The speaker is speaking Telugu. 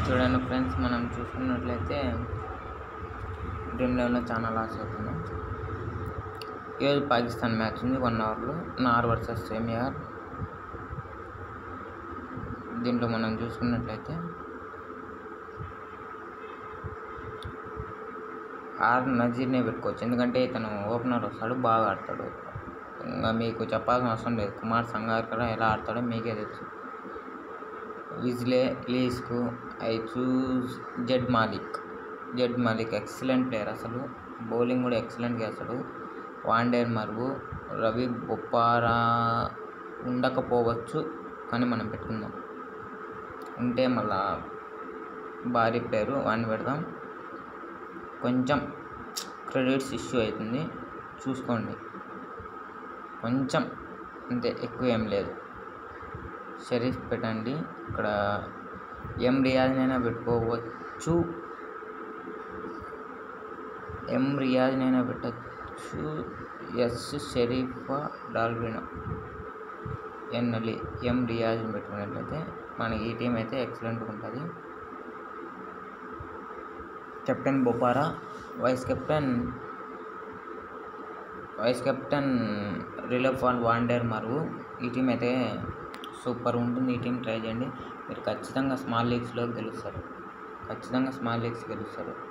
చూడండి ఫ్రెండ్స్ మనం చూసుకున్నట్లయితే డ్రీమ్ లెవెన్లో చాలా లాస్ అవుతున్నాం ఈరోజు పాకిస్తాన్ మ్యాచ్ ఉంది వన్ అవర్లో నార్ వర్సెస్ సెమియార్ దీంట్లో మనం చూసుకున్నట్లయితే ఆర్ నజీర్నే పెట్టుకోవచ్చు ఎందుకంటే ఇతను ఓపెనర్ వస్తాడు బాగా ఆడతాడు ఇంకా మీకు చెప్పాల్సిన అవసరం లేదు కుమార్ సంగాకర్ ఎలా ఆడతాడో మీకే తెలుసు విజ్లే లీస్కు I choose Z Malik Z Malik excellent player అసలు బౌలింగ్ కూడా ఎక్సలెంట్గా వేస్తాడు వాండేర్ మరుగు రవి బొప్పారా ఉండకపోవచ్చు కానీ మనం పెట్టుకుందాం ఉంటే మళ్ళా భారీ ప్లేయరు వాడిని పెడదాం కొంచెం క్రెడిట్స్ ఇష్యూ అవుతుంది చూసుకోండి కొంచెం అంతే ఎక్కువ ఏం లేదు షరీఫ్ పెట్టండి ఇక్కడ ఎం రియాజ్నైనా పెట్టుకోవచ్చు ఎం రియాజ్నైనా పెట్టచ్చు ఎస్ షరీఫా డాల్బినా ఎన్ అలీ ఎం రియాజ్ని పెట్టుకున్నట్లయితే మనకి ఈ టీం అయితే ఎక్సలెంట్గా ఉంటుంది captain Bopara vice captain vice captain రిలఫ్ అండ్ వాండర్ మరుగు ఈ టీం అయితే సూపర్ ఉంటుంది ఈ టీం ట్రై చేయండి మీరు ఖచ్చితంగా స్మాల్ లీగ్స్లో గెలుస్తారు ఖచ్చితంగా స్మాల్ లీగ్స్ గెలుస్తారు